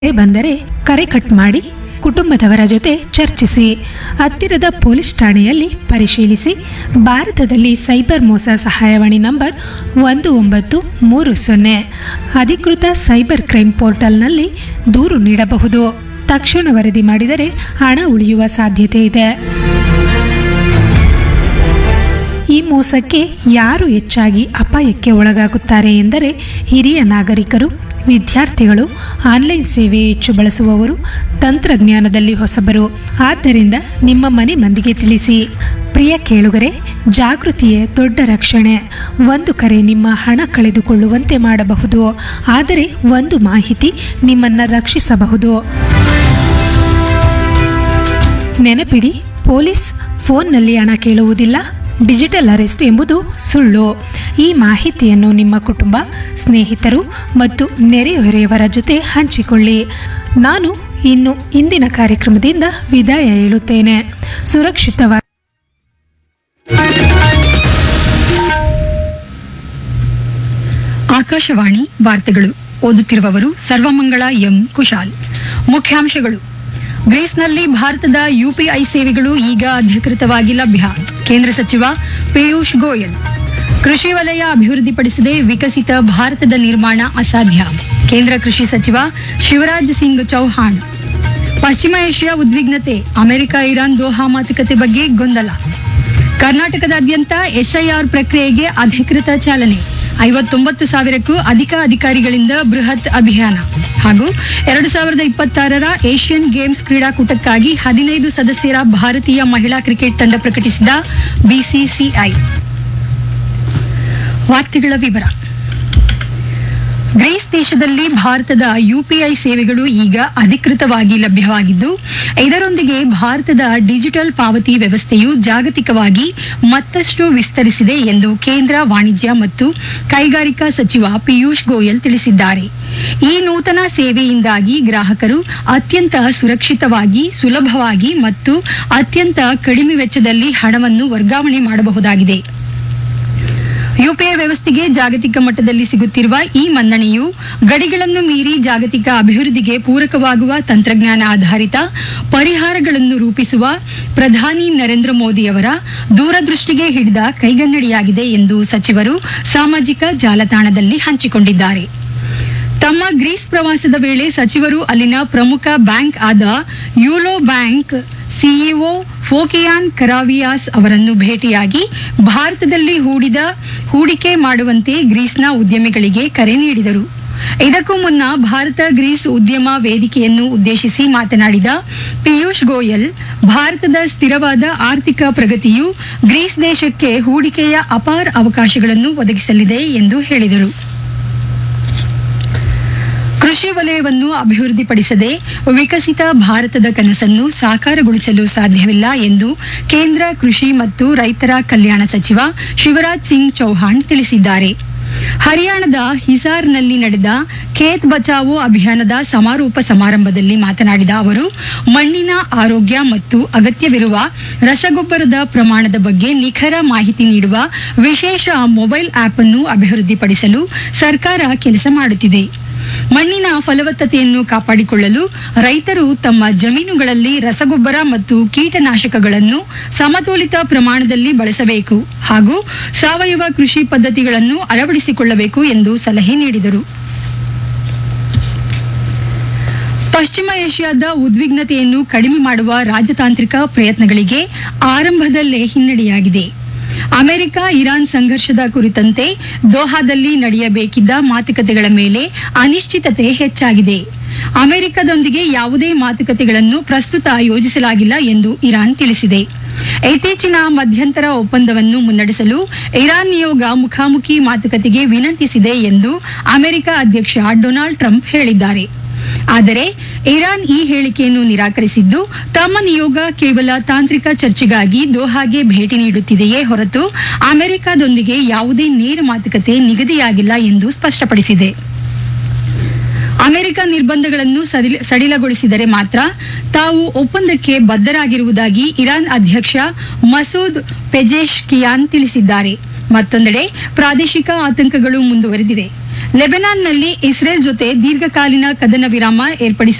ಕರೆ ಬಂದರೆ ಕರೆ ಕಟ್ ಮಾಡಿ ಕುಟುಂಬದವರ ಜೊತೆ ಚರ್ಚಿಸಿ ಹತ್ತಿರದ ಪೊಲೀಸ್ ಠಾಣೆಯಲ್ಲಿ ಪರಿಶೀಲಿಸಿ ಭಾರತದಲ್ಲಿ ಸೈಬರ್ ಮೋಸ ಸಹಾಯವಾಣಿ ನಂಬರ್ ಒಂದು ಒಂಬತ್ತು ಮೂರು ಸೊನ್ನೆ ಅಧಿಕೃತ ಸೈಬರ್ ಕ್ರೈಮ್ ಪೋರ್ಟಲ್ನಲ್ಲಿ ದೂರು ನೀಡಬಹುದು ತಕ್ಷಣ ವರದಿ ಮಾಡಿದರೆ ಹಣ ಉಳಿಯುವ ಸಾಧ್ಯತೆ ಇದೆ ಈ ಮೋಸಕ್ಕೆ ಯಾರು ಹೆಚ್ಚಾಗಿ ಅಪಾಯಕ್ಕೆ ಒಳಗಾಗುತ್ತಾರೆ ಎಂದರೆ ಹಿರಿಯ ನಾಗರಿಕರು ವಿದ್ಯಾರ್ಥಿಗಳು ಆನ್ಲೈನ್ ಸೇವೆ ಹೆಚ್ಚು ಬಳಸುವವರು ತಂತ್ರಜ್ಞಾನದಲ್ಲಿ ಹೊಸಬರು ಆದ್ದರಿಂದ ನಿಮ್ಮ ಮನೆ ಮಂದಿಗೆ ತಿಳಿಸಿ ಪ್ರಿಯ ಕೇಳುಗರೆ ಜಾಗೃತಿಯೇ ದೊಡ್ಡ ರಕ್ಷಣೆ ಒಂದು ಕರೆ ನಿಮ್ಮ ಹಣ ಕಳೆದುಕೊಳ್ಳುವಂತೆ ಮಾಡಬಹುದು ಆದರೆ ಒಂದು ಮಾಹಿತಿ ನಿಮ್ಮನ್ನು ರಕ್ಷಿಸಬಹುದು ನೆನಪಿಡಿ ಪೊಲೀಸ್ ಫೋನ್ನಲ್ಲಿ ಹಣ ಕೇಳುವುದಿಲ್ಲ ಡಿಜಿಟಲ್ ಅರೆಸ್ಟ್ ಎಂಬುದು ಸುಳ್ಳು ಈ ಮಾಹಿತಿಯನ್ನು ನಿಮ್ಮ ಕುಟುಂಬ ಸ್ನೇಹಿತರು ಮತ್ತು ನೆರೆಹೊರೆಯವರ ಜೊತೆ ಹಂಚಿಕೊಳ್ಳಿ ನಾನು ಇನ್ನು ಇಂದಿನ ಕಾರ್ಯಕ್ರಮದಿಂದ ವಿದಾಯ ಹೇಳುತ್ತೇನೆ ಸುರಕ್ಷಿತವಾಗಿ ಆಕಾಶವಾಣಿ ವಾರ್ತೆಗಳು ಓದುತ್ತಿರುವವರು ಸರ್ವಮಂಗಳ ಎಂ ಕುಶಾಲ್ ಮುಖ್ಯಾಂಶಗಳು ಗ್ರೀಸ್ನಲ್ಲಿ ಭಾರತದ ಯುಪಿಐ ಸೇವೆಗಳು ಈಗ ಅಧಿಕೃತವಾಗಿ ಲಭ್ಯ ಕೇಂದ್ರ ಸಚಿವ ಪಿಯೂಷ್ ಗೋಯಲ್ ಕೃಷಿ ವಲಯ ಅಭಿವೃದ್ಧಿಪಡಿಸದೆ ವಿಕಸಿತ ಭಾರತದ ನಿರ್ಮಾಣ ಅಸಾಧ್ಯ ಕೇಂದ್ರ ಕೃಷಿ ಸಚಿವ ಶಿವರಾಜ್ ಸಿಂಗ್ ಚೌಹಾಣ್ ಪಶ್ಚಿಮ ಏಷ್ಯಾ ಉದ್ವಿಗ್ನತೆ ಅಮೆರಿಕ ಇರಾನ್ ದೋಹಾ ಮಾತುಕತೆ ಬಗ್ಗೆ ಗೊಂದಲ ಕರ್ನಾಟಕದಾದ್ಯಂತ ಎಸ್ಐಆರ್ ಪ್ರಕ್ರಿಯೆಗೆ ಅಧಿಕೃತ ಚಾಲನೆ ಐವತ್ತೊಂಬತ್ತು ಸಾವಿರಕ್ಕೂ ಅಧಿಕ ಅಧಿಕಾರಿಗಳಿಂದ ಬೃಹತ್ ಅಭಿಯಾನ ಹಾಗೂ ಎರಡು ಸಾವಿರದ ಇಪ್ಪತ್ತಾರರ ಏಷ್ಯನ್ ಗೇಮ್ಸ್ ಕ್ರೀಡಾಕೂಟಕ್ಕಾಗಿ ಹದಿನೈದು ಸದಸ್ಯರ ಭಾರತೀಯ ಮಹಿಳಾ ಕ್ರಿಕೆಟ್ ತಂಡ ಪ್ರಕಟಿಸಿದ ಬಿಸಿಸಿಐ ವಾರ್ತೆಗಳ ವಿವರ ಗ್ರೀಸ್ ದೇಶದಲ್ಲಿ ಭಾರತದ ಯುಪಿಐ ಸೇವೆಗಳು ಈಗ ಅಧಿಕೃತವಾಗಿ ಲಭ್ಯವಾಗಿದ್ದು ಇದರೊಂದಿಗೆ ಭಾರತದ ಡಿಜಿಟಲ್ ಪಾವತಿ ವ್ಯವಸ್ಥೆಯು ಜಾಗತಿಕವಾಗಿ ಮತ್ತಷ್ಟು ವಿಸ್ತರಿಸಿದೆ ಎಂದು ಕೇಂದ್ರ ವಾಣಿಜ್ಯ ಮತ್ತು ಕೈಗಾರಿಕಾ ಸಚಿವ ಪಿಯೂಷ್ ಗೋಯಲ್ ತಿಳಿಸಿದ್ದಾರೆ ಈ ನೂತನ ಸೇವೆಯಿಂದಾಗಿ ಗ್ರಾಹಕರು ಅತ್ಯಂತ ಸುರಕ್ಷಿತವಾಗಿ ಸುಲಭವಾಗಿ ಮತ್ತು ಅತ್ಯಂತ ಕಡಿಮೆ ವೆಚ್ಚದಲ್ಲಿ ಹಣವನ್ನು ವರ್ಗಾವಣೆ ಮಾಡಬಹುದಾಗಿದೆ ಯುಪಿಐ ವ್ಯವಸ್ಥೆಗೆ ಜಾಗತಿಕ ಮಟ್ಟದಲ್ಲಿ ಸಿಗುತ್ತಿರುವ ಈ ಮನ್ನಣೆಯು ಗಡಿಗಳನ್ನು ಮೀರಿ ಜಾಗತಿಕ ಅಭಿವೃದ್ಧಿಗೆ ಪೂರಕವಾಗುವ ತಂತ್ರಜ್ಞಾನ ಆಧಾರಿತ ಪರಿಹಾರಗಳನ್ನು ರೂಪಿಸುವ ಪ್ರಧಾನಿ ನರೇಂದ್ರ ಮೋದಿಯವರ ದೂರದೃಷ್ಟಿಗೆ ಹಿಡಿದ ಕೈಗನ್ನಡಿಯಾಗಿದೆ ಎಂದು ಸಚಿವರು ಸಾಮಾಜಿಕ ಜಾಲತಾಣದಲ್ಲಿ ಹಂಚಿಕೊಂಡಿದ್ದಾರೆ ತಮ್ಮ ಗ್ರೀಸ್ ಪ್ರವಾಸದ ವೇಳೆ ಸಚಿವರು ಅಲ್ಲಿನ ಪ್ರಮುಖ ಬ್ಯಾಂಕ್ ಆದ ಯೂಲೋ ಬ್ಯಾಂಕ್ ಸಿಇಒ ಫೋಕಿಯಾನ್ ಕರಾವಿಯಾಸ್ ಅವರನ್ನು ಭೇಟಿಯಾಗಿ ಭಾರತದಲ್ಲಿ ಹೂಡಿದ ಹೂಡಿಕೆ ಮಾಡುವಂತೆ ಗ್ರೀಸ್ನ ಉದ್ಯಮಿಗಳಿಗೆ ಕರೆ ನೀಡಿದರು ಇದಕ್ಕೂ ಮುನ್ನ ಭಾರತ ಗ್ರೀಸ್ ಉದ್ಯಮ ವೇದಿಕೆಯನ್ನು ಉದ್ದೇಶಿಸಿ ಮಾತನಾಡಿದ ಪಿಯೂಷ್ ಗೋಯಲ್ ಭಾರತದ ಸ್ಥಿರವಾದ ಆರ್ಥಿಕ ಪ್ರಗತಿಯು ಗ್ರೀಸ್ ದೇಶಕ್ಕೆ ಹೂಡಿಕೆಯ ಅಪಾರ ಅವಕಾಶಗಳನ್ನು ಒದಗಿಸಲಿದೆ ಎಂದು ಹೇಳಿದರು ಕೃಷಿ ವಲಯವನ್ನು ಅಭಿವೃದ್ಧಿಪಡಿಸದೆ ವಿಕಸಿತ ಭಾರತದ ಕನಸನ್ನು ಸಾಕಾರಗೊಳಿಸಲು ಸಾಧ್ಯವಿಲ್ಲ ಎಂದು ಕೇಂದ್ರ ಕೃಷಿ ಮತ್ತು ರೈತರ ಕಲ್ಯಾಣ ಸಚಿವ ಶಿವರಾಜ್ ಸಿಂಗ್ ಚೌಹಾಣ್ ತಿಳಿಸಿದ್ದಾರೆ ಹರಿಯಾಣದ ಹಿಸಾರ್ನಲ್ಲಿ ನಡೆದ ಖೇತ್ ಬಚಾವೋ ಅಭಿಯಾನದ ಸಮಾರೋಪ ಸಮಾರಂಭದಲ್ಲಿ ಮಾತನಾಡಿದ ಅವರು ಮಣ್ಣಿನ ಆರೋಗ್ಯ ಮತ್ತು ಅಗತ್ಯವಿರುವ ರಸಗೊಬ್ಬರದ ಪ್ರಮಾಣದ ಬಗ್ಗೆ ನಿಖರ ಮಾಹಿತಿ ನೀಡುವ ವಿಶೇಷ ಮೊಬೈಲ್ ಆಪ್ ಅನ್ನು ಅಭಿವೃದ್ಧಿಪಡಿಸಲು ಸರ್ಕಾರ ಕೆಲಸ ಮಾಡುತ್ತಿದೆ ಮಣ್ಣಿನ ಫಲವತ್ತತೆಯನ್ನು ಕಾಪಾಡಿಕೊಳ್ಳಲು ರೈತರು ತಮ್ಮ ಜಮೀನುಗಳಲ್ಲಿ ರಸಗೊಬ್ಬರ ಮತ್ತು ಕೀಟನಾಶಕಗಳನ್ನು ಸಮತೋಲಿತ ಪ್ರಮಾಣದಲ್ಲಿ ಬಳಸಬೇಕು ಹಾಗೂ ಸಾವಯವ ಕೃಷಿ ಪದ್ಧತಿಗಳನ್ನು ಅಳವಡಿಸಿಕೊಳ್ಳಬೇಕು ಎಂದು ಸಲಹೆ ನೀಡಿದರು ಪಶ್ಚಿಮ ಏಷ್ಯಾದ ಉದ್ವಿಗ್ನತೆಯನ್ನು ಕಡಿಮೆ ಮಾಡುವ ರಾಜತಾಂತ್ರಿಕ ಪ್ರಯತ್ನಗಳಿಗೆ ಆರಂಭದಲ್ಲೇ ಹಿನ್ನಡೆಯಾಗಿದೆ ಅಮೆರಿಕ ಇರಾನ್ ಸಂಘರ್ಷದ ಕುರಿತಂತೆ ದೋಹಾದಲ್ಲಿ ನಡೆಯಬೇಕಿದ್ದ ಮಾತುಕತೆಗಳ ಮೇಲೆ ಅನಿಶ್ಚಿತತೆ ಹೆಚ್ಚಾಗಿದೆ ಅಮೆರಿಕದೊಂದಿಗೆ ಯಾವುದೇ ಮಾತುಕತೆಗಳನ್ನು ಪ್ರಸ್ತುತ ಯೋಜಿಸಲಾಗಿಲ್ಲ ಎಂದು ಇರಾನ್ ತಿಳಿಸಿದೆ ಇತ್ತೀಚಿನ ಮಧ್ಯಂತರ ಒಪ್ಪಂದವನ್ನು ಮುನ್ನಡೆಸಲು ಇರಾನ್ ನಿಯೋಗ ಮುಖಾಮುಖಿ ಮಾತುಕತೆಗೆ ವಿನಂತಿಸಿದೆ ಎಂದು ಅಮೆರಿಕ ಅಧ್ಯಕ್ಷ ಡೊನಾಲ್ಡ್ ಟ್ರಂಪ್ ಹೇಳಿದ್ದಾರೆ ಆದರೆ ಇರಾನ್ ಈ ಹೇಳಿಕೆಯನ್ನು ನಿರಾಕರಿಸಿದ್ದು ತಮ್ಮ ನಿಯೋಗ ಕೇವಲ ತಾಂತ್ರಿಕ ಚರ್ಚೆಗಾಗಿ ದೋಹಾಗೆ ಭೇಟಿ ನೀಡುತ್ತಿದೆಯೇ ಹೊರತು ಅಮೆರಿಕದೊಂದಿಗೆ ಯಾವುದೇ ನೇರ ಮಾತುಕತೆ ನಿಗದಿಯಾಗಿಲ್ಲ ಎಂದು ಸ್ಪಷ್ಟಪಡಿಸಿದೆ ಅಮೆರಿಕ ನಿರ್ಬಂಧಗಳನ್ನು ಸಡಿಲ- ಸಡಿಲಗೊಳಿಸಿದರೆ ಮಾತ್ರ ತಾವು ಒಪ್ಪಂದಕ್ಕೆ ಬದ್ಧರಾಗಿರುವುದಾಗಿ ಇರಾನ್ ಅಧ್ಯಕ್ಷ ಮಸೂದ್ ಪೆಜೆಶ್ಕಿಯಾನ್ ತಿಳಿಸಿದ್ದಾರೆ ಮತ್ತೊಂದೆಡೆ ಪ್ರಾದೇಶಿಕ ಆತಂಕಗಳು ಮುಂದುವರೆದಿವೆ ಲೆಬನಾನ್ನಲ್ಲಿ ಇಸ್ರೇಲ್ ಜೊತೆ ದೀರ್ಘಕಾಲೀನ ಕದನ ವಿರಾಮ ಏರ್ಪಡಿಸುವ